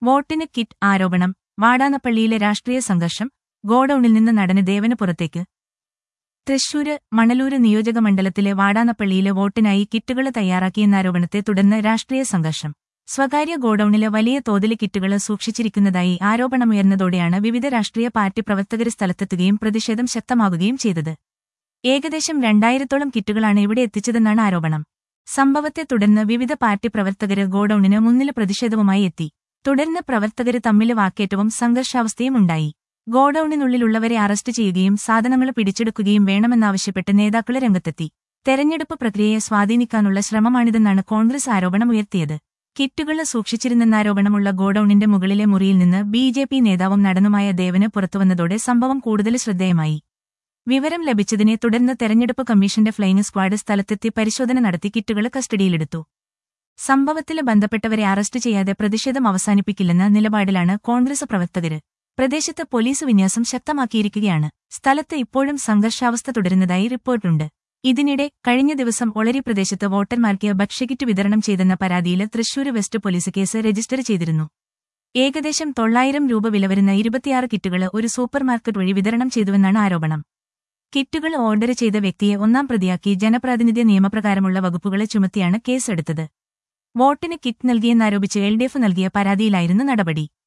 വോട്ടിന് കിറ്റ് ആരോപണം വാടാനപ്പള്ളിയിലെ രാഷ്ട്രീയ സംഘർഷം ഗോഡൌണിൽ നിന്ന് നടന് ദേവന് പുറത്തേക്ക് തൃശൂര് മണലൂര് നിയോജക മണ്ഡലത്തിലെ വാടാനപ്പള്ളിയിലെ വോട്ടിനായി കിറ്റുകൾ തയ്യാറാക്കിയെന്നാരോപണത്തെ തുടർന്ന് രാഷ്ട്രീയ സംഘർഷം സ്വകാര്യ ഗോഡൌണില് വലിയ തോതിൽ കിറ്റുകൾ സൂക്ഷിച്ചിരിക്കുന്നതായി ആരോപണമുയർന്നതോടെയാണ് വിവിധ രാഷ്ട്രീയ പാർട്ടി പ്രവർത്തകർ സ്ഥലത്തെത്തുകയും പ്രതിഷേധം ശക്തമാകുകയും ചെയ്തത് ഏകദേശം രണ്ടായിരത്തോളം കിറ്റുകളാണ് ഇവിടെ എത്തിച്ചതെന്നാണ് ആരോപണം സംഭവത്തെ തുടർന്ന് വിവിധ പാർട്ടി പ്രവർത്തകര് ഗോഡൌണിന് മുന്നിൽ പ്രതിഷേധവുമായി എത്തി തുടർന്ന് പ്രവർത്തകര് തമ്മില് വാക്കേറ്റവും സംഘർഷാവസ്ഥയും ഉണ്ടായി ഗോഡൌണിനുള്ളിലുള്ളവരെ അറസ്റ്റ് ചെയ്യുകയും സാധനങ്ങൾ പിടിച്ചെടുക്കുകയും വേണമെന്നാവശ്യപ്പെട്ട് നേതാക്കള് രംഗത്തെത്തി തെരഞ്ഞെടുപ്പ് പ്രക്രിയയെ സ്വാധീനിക്കാനുള്ള ശ്രമമാണിതെന്നാണ് കോൺഗ്രസ് ആരോപണം ഉയർത്തിയത് കിറ്റുകൾ സൂക്ഷിച്ചിരുന്നെന്നാരോപണമുള്ള ഗോഡൌണിന്റെ മുകളിലെ മുറിയിൽ നിന്ന് ബി ജെ പി നേതാവും നടനുമായ ദേവന് പുറത്തുവന്നതോടെ സംഭവം കൂടുതൽ ശ്രദ്ധേയമായി വിവരം ലഭിച്ചതിനെ തുടർന്ന് തെരഞ്ഞെടുപ്പ് കമ്മീഷന്റെ ഫ്ലൈയിങ് സ്ക്വാഡ് സ്ഥലത്തെത്തി പരിശോധന നടത്തി കിറ്റുകൾ കസ്റ്റഡിയിലെടുത്തു സംഭവത്തിൽ ബന്ധപ്പെട്ടവരെ അറസ്റ്റ് ചെയ്യാതെ പ്രതിഷേധം അവസാനിപ്പിക്കില്ലെന്ന നിലപാടിലാണ് കോൺഗ്രസ് പ്രവർത്തകര് പ്രദേശത്ത് പോലീസ് വിന്യാസം ശക്തമാക്കിയിരിക്കുകയാണ് സ്ഥലത്ത് ഇപ്പോഴും സംഘർഷാവസ്ഥ തുടരുന്നതായി റിപ്പോർട്ടുണ്ട് ഇതിനിടെ കഴിഞ്ഞ ദിവസം ഒളരി പ്രദേശത്ത് വോട്ടർമാർക്ക് ഭക്ഷ്യകിറ്റ് വിതരണം ചെയ്തെന്ന പരാതിയിൽ Thrissur west police case register ചെയ്തിരുന്നു ഏകദേശം തൊള്ളായിരം രൂപ വില വരുന്ന ഇരുപത്തിയാറ് കിറ്റുകൾ ഒരു സൂപ്പർമാർക്കറ്റ് വഴി വിതരണം ചെയ്തുവെന്നാണ് ആരോപണം കിറ്റുകൾ ഓർഡർ ചെയ്ത വ്യക്തിയെ ഒന്നാം പ്രതിയാക്കി ജനപ്രാതിനിധ്യ നിയമപ്രകാരമുള്ള വകുപ്പുകളെ ചുമത്തിയാണ് കേസെടുത്തത് വോട്ടിന് കിറ്റ് നൽകിയെന്നാരോപിച്ച് എൽ ഡി എഫ് നൽകിയ പരാതിയിലായിരുന്നു നടപടി